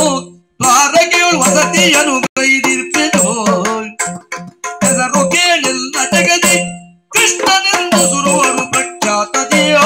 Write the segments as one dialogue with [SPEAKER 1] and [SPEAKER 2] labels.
[SPEAKER 1] ದ್ವಾರಕೆಯೊಳು ವಸತಿಯನು ಗೈದಿರ್ಪೆನೋ ಹೆಸರು ಕೇಳಿಲ್ಲ ಜಗದಿ ಕೃಷ್ಣನೆಂದು ಸುರುವರು ಪ್ರಖ್ಯಾತದೆಯೋ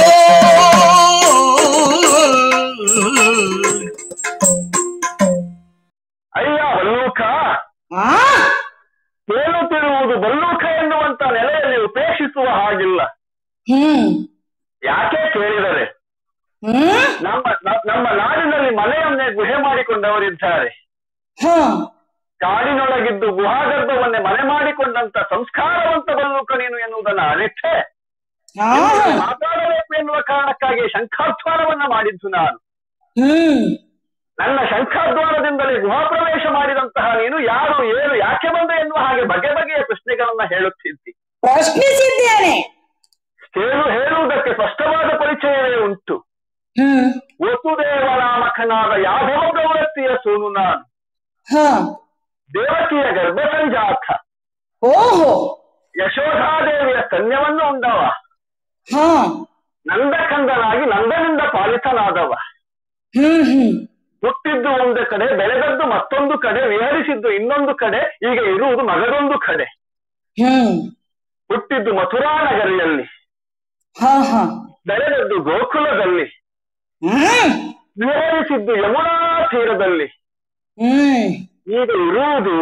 [SPEAKER 2] ಅಯ್ಯ ಬಲ್ಲೂಕ
[SPEAKER 3] ಆ
[SPEAKER 2] ತೇಲುತ್ತಿರುವುದು ಬಲ್ಲೂಕ ಎನ್ನುವಂತ ನೆಲೆಯಲ್ಲಿ ಉಪೇಕ್ಷಿಸುವ ಹಾಗಿಲ್ಲ
[SPEAKER 3] ಹ್ಮ್
[SPEAKER 2] ಯಾಕೆ ಕೇಳಿದರೆ
[SPEAKER 3] ಹ್ಮ್
[SPEAKER 2] ನಮ್ಮ ನ- ನಮ್ಮ ನಾಡಿನಲ್ಲಿ ಮನೆಯನ್ನೇ ಗುಹೆ ಮಾಡಿಕೊಂಡವರಿದ್ದಾರೆ
[SPEAKER 3] ಹ
[SPEAKER 2] ಕಾಡಿನೊಳಗಿದ್ದು ಗುಹಾಗರ್ಭವನ್ನೇ ಮನೆ ಮಾಡಿಕೊಂಡಂತ ಸಂಸ್ಕಾರವಂತ ಬಲ್ಲೂಕ ನೀನು ಎನ್ನುವುದನ್ನ ಅರಿತೇ
[SPEAKER 3] ಆ
[SPEAKER 2] ಮಾತಾಡಬೇಕು ಎನ್ನುವ ಕಾರಣಕ್ಕಾಗಿ ಶಂಖಾಧ್ವಾನವನ್ನ ಮಾಡಿದ್ದು ನಾನು
[SPEAKER 3] ಹ್ಮ್
[SPEAKER 2] ನನ್ನ ಶಂಖಾದ್ವಾರದಿಂದಲೇ ಗುಹಾ ಪ್ರವೇಶ ಮಾಡಿದಂತಹ ನೀನು ಯಾರು ಏನು ಯಾಕೆ ಬಂದೆ ಎನ್ನುವ ಹಾಗೆ ಬಗೆ ಬಗೆಯ ಪ್ರಶ್ನೆಗಳನ್ನ ಹೇಳುತ್ತಿದ್ದಿ
[SPEAKER 3] ಪ್ರಶ್ನಿಸಿದ್ದೇನೆ
[SPEAKER 2] ಹೇಳು ಹೇಳುವುದಕ್ಕೆ ಸ್ಪಷ್ಟವಾದ ಪರಿಚಯವೇ ಉಂಟು
[SPEAKER 3] ಹ್ಮ್
[SPEAKER 2] ವಸುದೇವ ನಾಮಕನಾದ ಯಾದವ ಪ್ರವೃತ್ತಿಯ ಸೋನು ನಾನು
[SPEAKER 3] ಹ
[SPEAKER 2] ದೇವಕಿಯ ಗರ್ಭ ಸಂಜಾತ
[SPEAKER 3] ಓಹೋ
[SPEAKER 2] ಯಶೋಧಾದೇವಿಯ ಸ್ತನ್ಯವನ್ನು ಉಂಡವ
[SPEAKER 3] ಹ
[SPEAKER 2] ನಂದಕಂದನಾಗಿ ನಂದನಿಂದ ಪಾಲಿತನಾದವ
[SPEAKER 3] ಹ್ಮ್ ಹ್ಮ್
[SPEAKER 2] ಹುಟ್ಟಿದ್ದು ಒಂದು ಕಡೆ ಬೆಳೆದದ್ದು ಮತ್ತೊಂದು ಕಡೆ ವಿಹರಿಸಿದ್ದು ಇನ್ನೊಂದು ಕಡೆ ಈಗ ಇರುವುದು ಮಗದೊಂದು ಕಡೆ
[SPEAKER 3] ಹ್ಮ್
[SPEAKER 2] ಹುಟ್ಟಿದ್ದು ಮಥುರಾ ನಗರಿಯಲ್ಲಿ
[SPEAKER 3] ಹ ಹ
[SPEAKER 2] ಬೆಳೆದದ್ದು ಗೋಕುಲದಲ್ಲಿ
[SPEAKER 3] ಹ್ಮ್
[SPEAKER 2] ವಿಹರಿಸಿದ್ದು ಯಮುನಾ ತೀರದಲ್ಲಿ
[SPEAKER 3] ಹ್ಮ್
[SPEAKER 2] ಈಗ ಇರುವುದು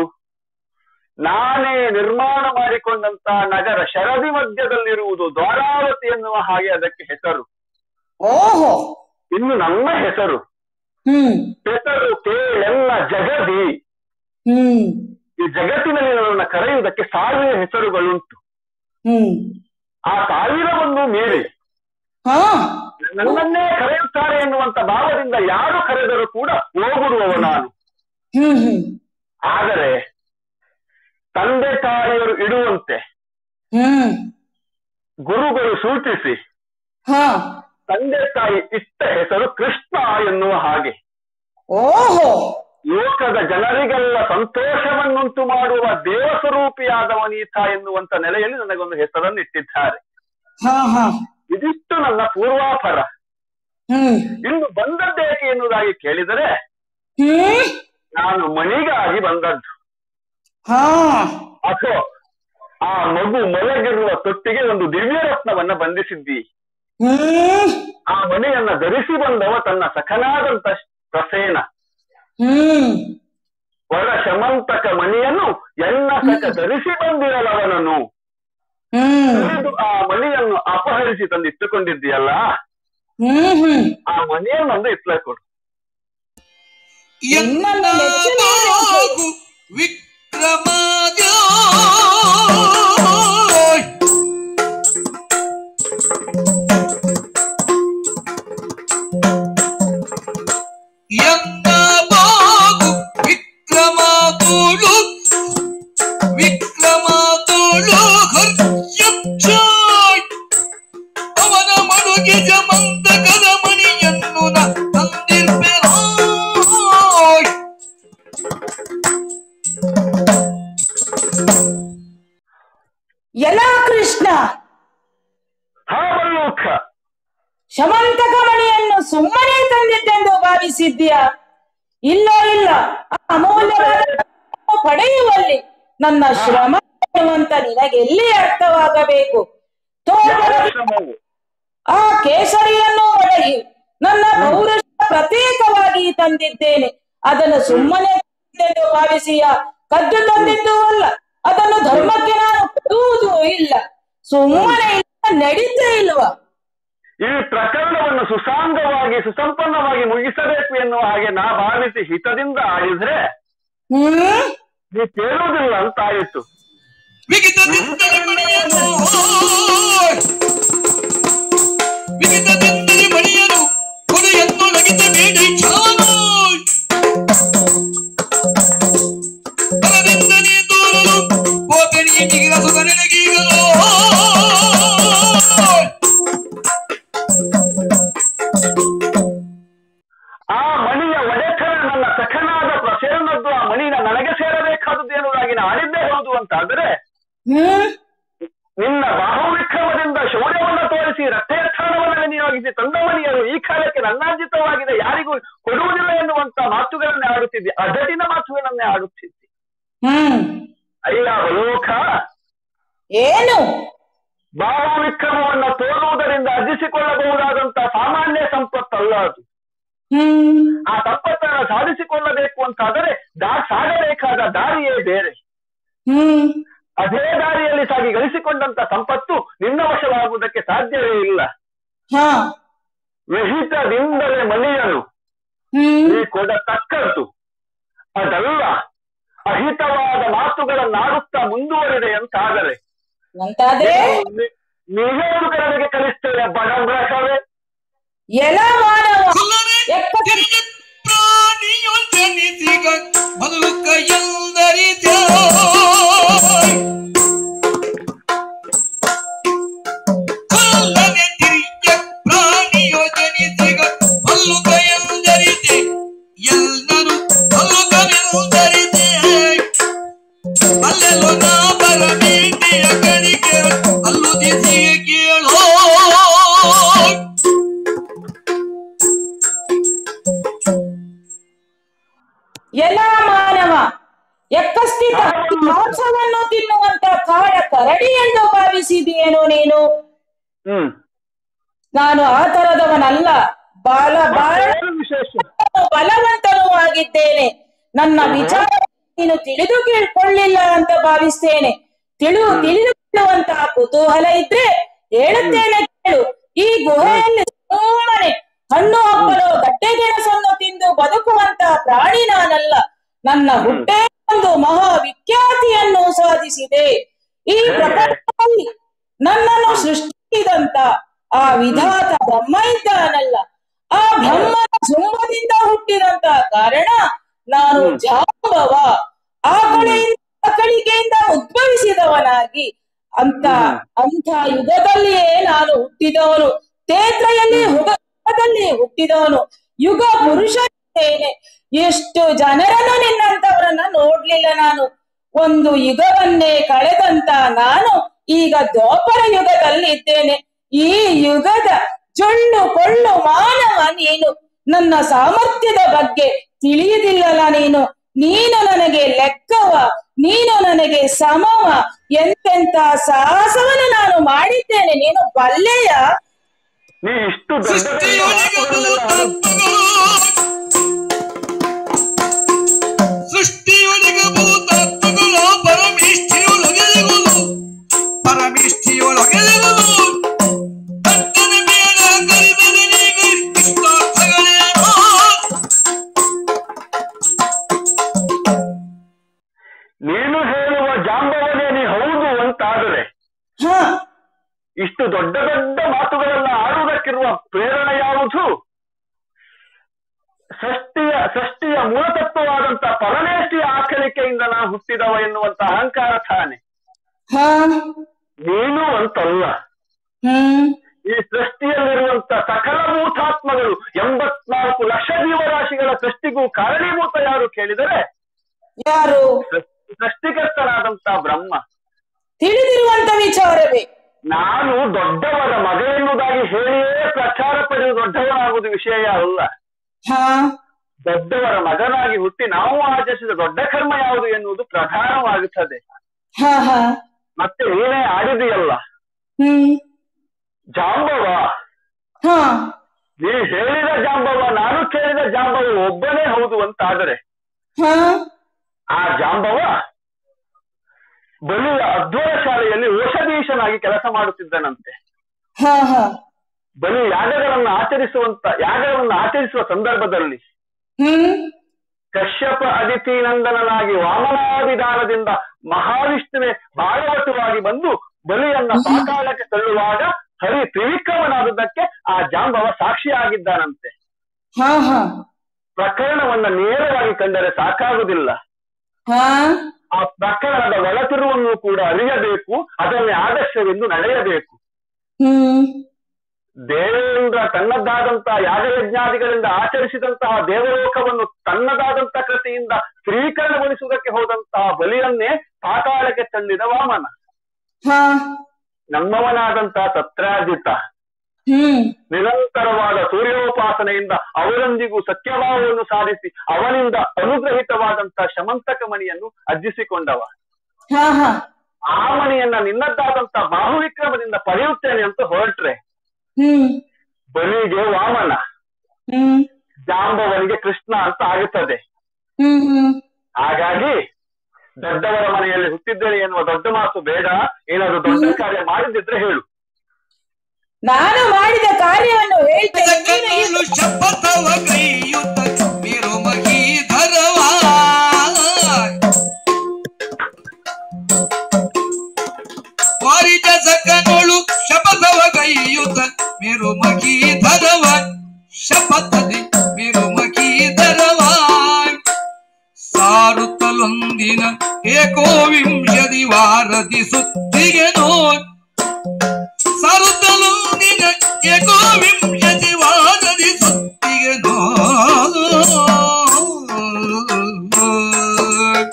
[SPEAKER 2] ನಾನೇ ನಿರ್ಮಾಣ ಮಾಡಿಕೊಂಡಂತ ನಗರ ಶರದಿ ಮಧ್ಯದಲ್ಲಿರುವುದು ದ್ವಾರಾವತಿ ಎನ್ನುವ ಹಾಗೆ ಅದಕ್ಕೆ ಹೆಸರು
[SPEAKER 3] ಓಹೋ
[SPEAKER 2] ಇನ್ನು ನಮ್ಮ ಹೆಸರು
[SPEAKER 3] ಹ್ಮ್
[SPEAKER 2] ಹೆಸರು ಕೇಳೆಲ್ಲ ಜಗದಿ
[SPEAKER 3] ಹ್ಮ್
[SPEAKER 2] ಈ ಜಗತ್ತಿನಲ್ಲಿ ನನ್ನನ್ನು ಕರೆಯುವುದಕ್ಕೆ ಸಾವಿರ ಹೆಸರುಗಳುಂಟು
[SPEAKER 3] ಹ್ಮ್
[SPEAKER 2] ಆ ಸಾವಿರವನ್ನು ಮೀರಿ
[SPEAKER 3] ಹಾ
[SPEAKER 2] ನನ್ನನ್ನೇ ಕರೆಯುತ್ತಾರೆ ಎನ್ನುವಂತ ಭಾವದಿಂದ ಯಾರು ಕರೆದರೂ ಕೂಡ ಹೋಗುಡುವವ ನಾನು
[SPEAKER 3] ಹ್ಮ್ ಹ್ಮ್
[SPEAKER 2] ಆದರೆ ತಂದೆ ತಾಯಿಯರು ಇಡುವಂತೆ
[SPEAKER 3] ಹ್ಮ್
[SPEAKER 2] ಗುರುಗಳು ಸೂಚಿಸಿ
[SPEAKER 3] ಹಾ
[SPEAKER 2] ತಂದೆ ತಾಯಿ ಇಟ್ಟ ಹೆಸರು ಕೃಷ್ಣ ಎನ್ನುವ ಹಾಗೆ
[SPEAKER 3] ಓಹೋ
[SPEAKER 2] ಲೋಕದ ಜನರಿಗೆಲ್ಲ ಸಂತೋಷವನ್ನುಂಟು ಮಾಡುವ ದೇವಸ್ವರೂಪಿಯಾದವನೀತ ಎನ್ನುವಂತ ನೆಲೆಯಲ್ಲಿ ನನಗೊಂದು ಹೆಸರನ್ನು ಇಟ್ಟಿದ್ದಾರೆ
[SPEAKER 3] ಹಾ ಹಾ
[SPEAKER 2] ಇದಿಷ್ಟು ನನ್ನ ಪೂರ್ವಾಪರ
[SPEAKER 3] ಹ್ಮ್
[SPEAKER 2] ಇನ್ನು ಬಂದದ್ದೇಕೆ ಎನ್ನುವುದಾಗಿ ಕೇಳಿದರೆ
[SPEAKER 3] ಹ್ಮ್
[SPEAKER 2] ನಾನು ಮಣಿಗಾಗಿ ಬಂದದ್ದು
[SPEAKER 3] ಹಾ
[SPEAKER 2] ಅಥವಾ ಆ ಮಗು ಮಲಗಿರುವ ತೊಟ್ಟಿಗೆ ಒಂದು ದಿವ್ಯ ರತ್ನವನ್ನ ಬಂಧಿಸಿದ್ದಿ
[SPEAKER 3] ಹ್ಮ್
[SPEAKER 2] ಆ ಮನೆಯನ್ನ ಧರಿಸಿ ಬಂದವ ತನ್ನ ಸಖನಾದಂತ ಪ್ರಸೇನ
[SPEAKER 3] ಹ್ಮ್
[SPEAKER 2] ವರ ಶಮಂತಕ ಮಣಿಯನ್ನು ಎನ್ನ ಸಖ ಧರಿಸಿ ಬಂದಿರಲವನನು
[SPEAKER 3] ಹ್ಮ್
[SPEAKER 2] ತಿಳಿದು ಆ ಮಣಿಯನ್ನು ಅಪಹರಿಸಿ ತಂದಿಟ್ಟುಕೊಂಡಿದ್ದೀಯಲ್ಲ
[SPEAKER 3] ಹ್ಮ್ ಹ್ಮ್
[SPEAKER 2] ಆ ಮಣಿಯನ್ನೊಂದು ಇತ್ಲ ಕೊಡು
[SPEAKER 3] ನಿನ್ನನ್ನು ಮೆಚ್ಚಲೇಬೇಕು.
[SPEAKER 1] ಎನ್ನಬಾಗು ವಿಕ್ರಮಾದ್ಯ ಎನ್ನಬಾಗು ವಿಕ್ರಮಾತೋಳು ವಿಕ್ರಮಾತೋಳು ಹರ್ಷಾಯ್ ಅವನ ಮಡುಗೆ ಜಮಂತಕದ ಮಣಿಯನ್ನು ನ ತಂದಿರ್ಪೆನಾಯ್
[SPEAKER 3] ಎಲ್ಲ ಕೃಷ್ಣ
[SPEAKER 2] ಹಾ ಮಲ್ಲೂಕ
[SPEAKER 3] ಶಮಂತಕ ಮಣಿಯನ್ನು ಸುಮ್ಮನೆ ತಂದಿದ್ದೆಂದು ಭಾವಿಸಿದ್ದೀಯಾ ಇಲ್ಲ ಇಲ್ಲ ಆ ಅಮೂಲ್ಯವಾದ ಪಡೆಯುವಲ್ಲಿ ನನ್ನ ಶ್ರಮ ಎನ್ನುವಂತ ನಿನಗೆ ಎಲ್ಲಿ ಅರ್ಥವಾಗಬೇಕು
[SPEAKER 2] ಯಾವ
[SPEAKER 3] ತೋಟದಲ್ಲಿ
[SPEAKER 2] ಶ್ರಮವು
[SPEAKER 3] ಆ ಕೇಸರಿಯನ್ನು ಒಳಗಿ ನನ್ನ ಪೌರುಷ ಪ್ರತೀಕವಾಗಿ ತಂದಿದ್ದೇನೆ ಅದನ್ನು ಸುಮ್ಮನೆ ತಂದಿದ್ದೆಂದು ಭಾವಿಸಿಯ ಕದ್ದು ತಂದಿದ್ದೂ ಅಲ್ಲ ಅದನ್ನು ಧರ್ಮಕ್ಕೆ ನಾನು ಕೊಡುವುದೂ ಇಲ್ಲ ಸುಮ್ಮನೆ ಇಲ್ಲ ನಡೀತೇ ಇಲ್ವಾ
[SPEAKER 2] ಈ ಪ್ರಕರಣವನ್ನು ಸುಸಾಂಗವಾಗಿ ಸುಸಂಪನ್ನವಾಗಿ ಮುಗಿಸಬೇಕು ಎನ್ನುವ ಹಾಗೆ ನಾ ಭಾವಿಸಿ ಹಿತದಿಂದ ಆಡಿದ್ರೆ
[SPEAKER 3] ಹ್ಮ್
[SPEAKER 2] ನೀ ಕೇಳುವುದಿಲ್ಲ ಅಂತ ಆಯಿತು
[SPEAKER 1] ವಿಗಿತದಿಂದಲೇ ಮಣಿಯನು ವಿಗಿತದಿಂದಲೇ ಮಣಿಯನು ಕೊನೆಯನ್ನೊಳಗಿದ ಬೇಡಿ ಚಾನು ಬಲದಿಂದಲೇ ತೋರಲು ಗೋಪಣಿಯ ಜಿಗಿರ ಸುತ ನೆನಗೀಗಲು
[SPEAKER 2] ಆ ಮಣಿಯ ಒಡೆತನ ನನ್ನ ಸಖನಾದ ಪ್ರಸೇನದ್ದು ಆ ಮಣಿನ ನನಗೆ ಸೇರಬೇಕಾದದ್ದು ಎನ್ನುವುದಾಗಿ ನಾ ಆಡಿದ್ದೇ ಹೌದು ಅಂತಾದರೆ
[SPEAKER 3] ಹ್ಮ್
[SPEAKER 2] ನಿನ್ನ ಬಾಹುವಿಕ್ರಮದಿಂದ ಶೌರ್ಯವನ್ನು ತೋರಿಸಿ ರಥೋತ್ಥಾನವನ್ನು ನಿಯೋಗಿಸಿ ತಂದ ಮಣಿಯನ್ನು ಈ ಕಾಲಕ್ಕೆ ನನ್ನಾರ್ಜಿತವಾಗಿದೆ ಯಾರಿಗೂ ಕೊಡುವುದಿಲ್ಲ ಎನ್ನುವಂತ ಮಾತುಗಳನ್ನೇ ಆಡುತ್ತಿದ್ದೆ ಅಜಟಿನ ಮಾತುಗಳನ್ನೇ ಆಡುತ್ತಿದ್ದೆ
[SPEAKER 3] ಹ್ಮ್
[SPEAKER 2] ಅಯ್ಯ ಅವಲೋಕ
[SPEAKER 3] ಏನು
[SPEAKER 2] ಭಾವವಿಕ್ರಮವನ್ನು ತೋರುವುದರಿಂದ ಅರ್ಜಿಸಿಕೊಳ್ಳಬಹುದಾದಂತಹ ಸಾಮಾನ್ಯ ಸಂಪತ್ತಲ್ಲ ಅದು
[SPEAKER 3] ಹ್ಮ್
[SPEAKER 2] ಆ ಸಂಪತ್ತನ್ನು ಸಾಧಿಸಿಕೊಳ್ಳಬೇಕು ಅಂತಾದರೆ ದಾ ಸಾಗಬೇಕಾದ ದಾರಿಯೇ ಬೇರೆ
[SPEAKER 3] ಹ್ಮ್
[SPEAKER 2] ಅದೇ ದಾರಿಯಲ್ಲಿ ಸಾಗಿ ಗಳಿಸಿಕೊಂಡಂತ ಸಂಪತ್ತು ನಿನ್ನ ವಶವಾಗುವುದಕ್ಕೆ ಸಾಧ್ಯವೇ ಇಲ್ಲ
[SPEAKER 3] ಹಾ
[SPEAKER 2] ವಿಹಿತದಿಂದಲೇ ಮಲಿಯನು
[SPEAKER 3] ಹ್ಮ್
[SPEAKER 2] ನೀ ಕೊಡತಕ್ಕದ್ದು ಅದಲ್ಲ ಅಹಿತವಾದ ಮಾತುಗಳನ್ನಾಡುತ್ತಾ ಮುಂದುವರಿದೆ ಅಂತಾದರೆ
[SPEAKER 3] ಅಂತಾದ್ರೆ
[SPEAKER 2] ನೀವೇನು ಕಡೆಗೆ ಕಲಿಸ್ತೇವೆ ಬಡವೇ
[SPEAKER 3] ಎಲ ಮಾನವ
[SPEAKER 1] ಕೊಲ್ಲದೆ
[SPEAKER 3] ಎಕ್ಕ-
[SPEAKER 1] ತಿರುಗಿ ಪ್ರಾಣಿಯೊಂದೆನಿಸಿಗ ಬದುಕ ಎಂದರಿತ ಕೊಲ್ಲದೆ ತಿರುಗಿ ಪ್ರಾಣಿಯೊಂದೆನಿಸಿಗ ಬದುಕ ಎಂದರಿತೆ ಎಲ್ಲರೂ ಬದುಕನೆಂದರಿತೆ ಅಲ್ಲೆಲ್ಲೋ ನಾ ಬರಬೇಕೆಯ ಕಣಿಕೆ ಅಲ್ಲು ದಿಸಿಗೆ ಕೇಳೋ
[SPEAKER 3] ಎಲ ಮಾನವ ಎಕ್ಕಸ್ಥಿತ ಮಾಂಸವನ್ನು ತಿನ್ನುವಂತ ಕಾಡ ಕರಡಿ ಎಂದು ಭಾವಿಸಿದೆಯೇನೋ ನೀನು
[SPEAKER 2] ಹ್ಮ್
[SPEAKER 3] ನಾನು ಆ ತರದವನಲ್ಲ ಬಾಲ ಬಾಳ
[SPEAKER 2] ಏನು ವಿಶೇಷ
[SPEAKER 3] ಬಲವಂತನೂ ಆಗಿದ್ದೇನೆ ನನ್ನ ವಿಚಾರ ನೀನು ತಿಳಿದು ಕೇಳ್ಕೊಳ್ಳಿಲ್ಲ ಅಂತ ಭಾವಿಸ್ತೇನೆ ತಿಳು ತಿಳಿದುಕೊಳ್ಳುವಂತಹ ಕುತೂಹಲ ಇದ್ರೆ ಹೇಳುತ್ತೇನೆ ಕೇಳು ಈ ಗುಹೆಯಲ್ಲಿ ಸುಮ್ಮನೆ ಹಣ್ಣು ಹಪ್ಪಲು ಗಡ್ಡೆ ಗೆಣಸನ್ನು ತಿಂದು ಬದುಕುವಂತ ಪ್ರಾಣಿ ನಾನಲ್ಲ ನನ್ನ ಹುಟ್ಟೆ ಒಂದು ಮಹಾ ವಿಖ್ಯಾತಿಯನ್ನು ಸಾಧಿಸಿದೆ ಈ ಪ್ರಪಂಚದಲ್ಲಿ ನನ್ನನ್ನು ಸೃಷ್ಟಿಸಿದಂತ ಆ ವಿಧಾತ ಬ್ರಹ್ಮ ಇದ್ದಾನಲ್ಲ ಆ ಬ್ರಹ್ಮನ ಜುಂಬದಿಂದ ಹುಟ್ಟಿದಂತ ಕಾರಣ ನಾನು ಜಾಂಬವ ಆ ಕಡೆಯಿಂದ ಕಳಿಕೆಯಿಂದ ಉದ್ಭವಿಸಿದವನಾಗಿ ಅಂತ ಅಂತ ಯುಗದಲ್ಲಿಯೇ ನಾನು ಹುಟ್ಟಿದವನು ತೇತ್ರಯಲ್ಲಿ ಹುಗ- ಯುಗದಲ್ಲಿ ಹುಟ್ಟಿದವನು ಯುಗ ಪುರುಷನೇನೆ ಎಷ್ಟು ಜನರನ್ನು ನಿನ್ನಂತವರನ್ನ ನೋಡ್ಲಿಲ್ಲ ನಾನು ಒಂದು ಯುಗವನ್ನೇ ಕಳೆದಂತ ನಾನು ಈಗ ದ್ವಾಪರ ಯುಗದಲ್ಲಿ ಇದ್ದೇನೆ ಈ ಯುಗದ ಜೊಳ್ಳು ಕೊಳ್ಳು ಮಾನವ ನೀನು ನನ್ನ ಸಾಮರ್ಥ್ಯದ ಬಗ್ಗೆ ತಿಳಿಯುವುದಿಲ್ಲಲ್ಲ ನೀನು ನೀನು ನನಗೆ ಲೆಕ್ಕವ ನೀನು ನನಗೆ ಸಮವ ಎಂತೆಂತ ಸಾಹಸವನ್ನು ನಾನು ಮಾಡಿದ್ದೇನೆ ನೀನು ಬಲ್ಲೆಯ
[SPEAKER 2] ನೀ ಇಷ್ಟು ದೊಡ್ಡ
[SPEAKER 1] ಸೃಷ್ಟಿಯೊಳಗೆ ಭೂತತ್ವಗಳು ಸೃಷ್ಟಿಯೊಳಗೆ ಭೂತತ್ವಗಳು ಪರಮಿಷ್ಠಿಯೊಳಗೆಲೆಗಳು ಪರಮಿಷ್ಠಿಯೊಳಗೆಲೆಗಳು ಕರ್ತನ ಮೇಲ ಕರಿದರೆ ನೀಗ ಇಷ್ಟಾರ್ಥಗಳೇನೋ
[SPEAKER 2] ನೀನು ಹೇಳುವ ಜಾಂಬವನೇ ನೀ ಹೌದು ಅಂತಾದರೆ
[SPEAKER 3] ಹ
[SPEAKER 2] ಇಷ್ಟು ದೊಡ್ಡ ದೊಡ್ಡ ಮಾತುಗಳನ್ನ ಆಡುವುದಕ್ಕಿರುವ ಪ್ರೇರಣೆ ಯಾವುದು ಷಷ್ಟಿಯ ಷಷ್ಟಿಯ ಮೂಲತತ್ವವಾದಂತ ಪರಮೇಷ್ಠಿಯ ಆಕಲಿಕೆಯಿಂದ ನಾ ಹುಟ್ಟಿದವ ಎನ್ನುವಂತ ಅಹಂಕಾರ ತಾನೆ
[SPEAKER 3] ಹ
[SPEAKER 2] ನೀನು ಅಂತಲ್ಲ
[SPEAKER 3] ಹ್ಮ್
[SPEAKER 2] ಈ ಸೃಷ್ಟಿಯಲ್ಲಿರುವಂತ ಸಕಲ ಭೂತಾತ್ಮಗಳು ಎಂಬತ್ನಾಲ್ಕು ಲಕ್ಷ ಜೀವರಾಶಿಗಳ ಸೃಷ್ಟಿಗೂ ಕಾರಣೀಭೂತ ಯಾರು ಕೇಳಿದರೆ
[SPEAKER 3] ಯಾರು
[SPEAKER 2] ಸೃಷ್ಟಿ- ಸೃಷ್ಟಿಕರ್ತನಾದಂತ ಬ್ರಹ್ಮ
[SPEAKER 3] ತಿಳಿದಿರುವಂತ ವಿಚಾರವೇ
[SPEAKER 2] ನಾನು ದೊಡ್ಡವರ ಮಗ ಎನ್ನುವುದಾಗಿ ಹೇಳಿಯೇ ಪ್ರಚಾರ ಪಡೆಯುವ ದೊಡ್ಡವನಾಗುವುದು ವಿಷಯ ಅಲ್ಲ
[SPEAKER 3] ಹ
[SPEAKER 2] ದೊಡ್ಡವರ ಮಗನಾಗಿ ಹುಟ್ಟಿ ನಾವು ಆಚರಿಸಿದ ದೊಡ್ಡ ಕರ್ಮ ಯಾವುದು ಎನ್ನುವುದು ಪ್ರಧಾನವಾಗುತ್ತದೆ
[SPEAKER 3] ಹ ಹ
[SPEAKER 2] ಮತ್ತೆ ನೀನೇ ಆಡಿದೆಯಲ್ಲ
[SPEAKER 3] ಹ್ಮ್
[SPEAKER 2] ಜಾಂಬವ
[SPEAKER 3] ಹ
[SPEAKER 2] ನೀ ಹೇಳಿದ ಜಾಂಬವ ನಾನು ಕೇಳಿದ ಜಾಂಬವ ಒಬ್ಬನೇ ಹೌದು ಅಂತಾದರೆ
[SPEAKER 3] ಹ
[SPEAKER 2] ಆ ಜಾಂಬವ ಬಲಿಯ ಅಧ್ವರ ಶಾಲೆಯಲ್ಲಿ ಔಷಧೀಶನಾಗಿ ಕೆಲಸ ಮಾಡುತ್ತಿದ್ದನಂತೆ
[SPEAKER 3] ಹ ಹ
[SPEAKER 2] ಬಲಿ ಯಾಗಗಳನ್ನು ಆಚರಿಸುವಂತ ಯಾಗಗಳನ್ನು ಆಚರಿಸುವ ಸಂದರ್ಭದಲ್ಲಿ
[SPEAKER 3] ಹ್ಮ್
[SPEAKER 2] ಕಶ್ಯಪ ಅದಿತಿನಂದನನಾಗಿ ವಾಮನಾಭಿಧಾನದಿಂದ ಮಹಾವಿಷ್ಣುವೆ ಭಾಗವತವಾಗಿ ಬಂದು ಬಲಿಯನ್ನ ಪಾತಾಳಕ್ಕೆ ತಳ್ಳುವಾಗ ಹರಿ ತ್ರಿವಿಕ್ರಮನಾದದ್ದಕ್ಕೆ ಆ ಜಾಂಬವ ಸಾಕ್ಷಿಯಾಗಿದ್ದಾನಂತೆ
[SPEAKER 3] ಹ ಹ
[SPEAKER 2] ಪ್ರಕರಣವನ್ನ ನೇರವಾಗಿ ಕಂಡರೆ ಸಾಕಾಗುವುದಿಲ್ಲ
[SPEAKER 3] ಹ
[SPEAKER 2] ಆ ಪ್ರಕರಣದ ಒಳತಿರುವನ್ನು ಕೂಡ ಅರಿಯಬೇಕು ಅದನ್ನೇ ಆದರ್ಶವೆಂದು ನಡೆಯಬೇಕು
[SPEAKER 3] ಹ್ಮ್
[SPEAKER 2] ದೇವೇಂದ್ರ ತನ್ನದಾದಂತಹ ಯಾಗಯಜ್ಞಾದಿಗಳಿಂದ ಆಚರಿಸಿದಂತಹ ದೇವಲೋಕವನ್ನು ತನ್ನದಾದಂತಹ ಕೃತಿಯಿಂದ ಸ್ವೀಕರಣಗೊಳಿಸುವುದಕ್ಕೆ ಹೋದಂತಹ ಬಲಿಯನ್ನೇ ಪಾತಾಳಕ್ಕೆ ತಳ್ಳಿದ ವಾಮನ
[SPEAKER 3] ಹ
[SPEAKER 2] ನಮ್ಮವನಾದಂತಹ ಸತ್ರಾಜಿತ
[SPEAKER 3] ಹ್ಮ್
[SPEAKER 2] ನಿರಂತರವಾದ ಸೂರ್ಯೋಪಾಸನೆಯಿಂದ ಅವರೊಂದಿಗೂ ಸತ್ಯಭಾವವನ್ನು ಸಾಧಿಸಿ ಅವನಿಂದ ಅನುಗ್ರಹಿತವಾದಂತಹ ಶಮಂತಕ ಮಣಿಯನ್ನು ಅರ್ಜಿಸಿಕೊಂಡವ
[SPEAKER 3] ಹಾ ಹಾ
[SPEAKER 2] ಆ ಮಣಿಯನ್ನ ನಿನ್ನದ್ದಾದಂತಹ ಬಾಹುವಿಕ್ರಮದಿಂದ ಪಡೆಯುತ್ತೇನೆ ಅಂತ ಹೊರಟ್ರೆ
[SPEAKER 3] ಹ್ಮ್
[SPEAKER 2] ಬಲಿಗೆ ವಾಮನ
[SPEAKER 3] ಹ್ಮ್
[SPEAKER 2] ಜಾಂಬವನಿಗೆ ಕೃಷ್ಣ ಅಂತ ಆಗುತ್ತದೆ
[SPEAKER 3] ಹ್ಮ್ ಹ್ಮ್
[SPEAKER 2] ಹಾಗಾಗಿ ದೊಡ್ಡವರ ಮನೆಯಲ್ಲಿ ಹುಟ್ಟಿದ್ದೇನೆ ಎನ್ನುವ ದೊಡ್ಡ ಮಾತು ಬೇಡ ಏನಾದ್ರು ದೊಡ್ಡ ಕಾರ್ಯ ಮಾಡಿದ್ರೆ ಹೇಳು
[SPEAKER 3] ನಾನು ಮಾಡಿದ ಕಾರ್ಯವನ್ನು ಹೇಳ್ತೇನೆ ನೀನು ಈ-
[SPEAKER 1] ಕಣ್ಣು ಶಪಥವ ಕೈಯುತ್ತ ಮೇರು ಮಹೀಧರವ ವಾರಿಜ ಕಣ್ಣೊಳು ಶಪಥವ ಕೈಯುತ್ತ ಮೇರು ಮಹೀಧರವ ಶಪಥದಿ ಮೇರು ಮಹೀಧರವ ಸಾರುತ್ತಲೊಂದಿನ ಏಕೋವಿಂಶದಿ ವಾರದಿ ಸುತ್ತಿಗೆ ನೋಯ್ ಸಾರುತ್ತಲೊಂದಿನ ಏಕೋವಿಂಶತಿ ವಾರದಿ ಸುತ್ತಿಗೆ ನೋಯ್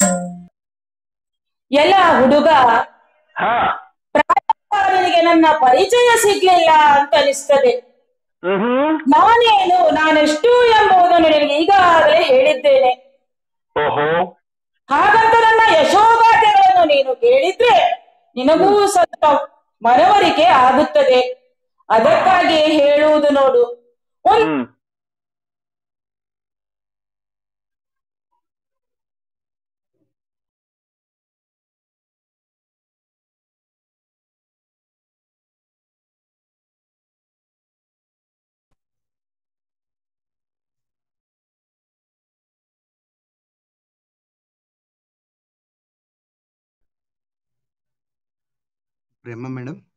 [SPEAKER 3] ಎಲ್ಲ ಹುಡುಗ
[SPEAKER 2] ಹಾ
[SPEAKER 3] ಪ್ರಾಯಕಾರನಿಗೆ ನನ್ನ ಪರಿಚಯ ಸಿಗ್ಲಿಲ್ಲ ಅಂತ ಅನಿಸ್ತದೆ
[SPEAKER 2] ಹ್ಮ್
[SPEAKER 3] ನಾನೇನು ನಾನೆಷ್ಟು ಎಂಬುದನ್ನು ನಿನಗೆ ಈಗಾಗಲೇ ಹೇಳಿದ್ದೇನೆ
[SPEAKER 2] ಓಹೋ
[SPEAKER 3] ಹಾಗಂತ ನನ್ನ ಯಶೋಗಾಥೆಗಳನ್ನು ನೀನು ಕೇಳಿದ್ರೆ ನಿನಗೂ ಸ್ವಲ್ಪ ಮನವರಿಕೆ ಆಗುತ್ತದೆ ಅದಕ್ಕಾಗಿ ಹೇಳುವುದು ನೋಡು ಒಂದು
[SPEAKER 2] ಹ್ಮ್
[SPEAKER 4] ಪ್ರೇಮ ಮೇಡಮ್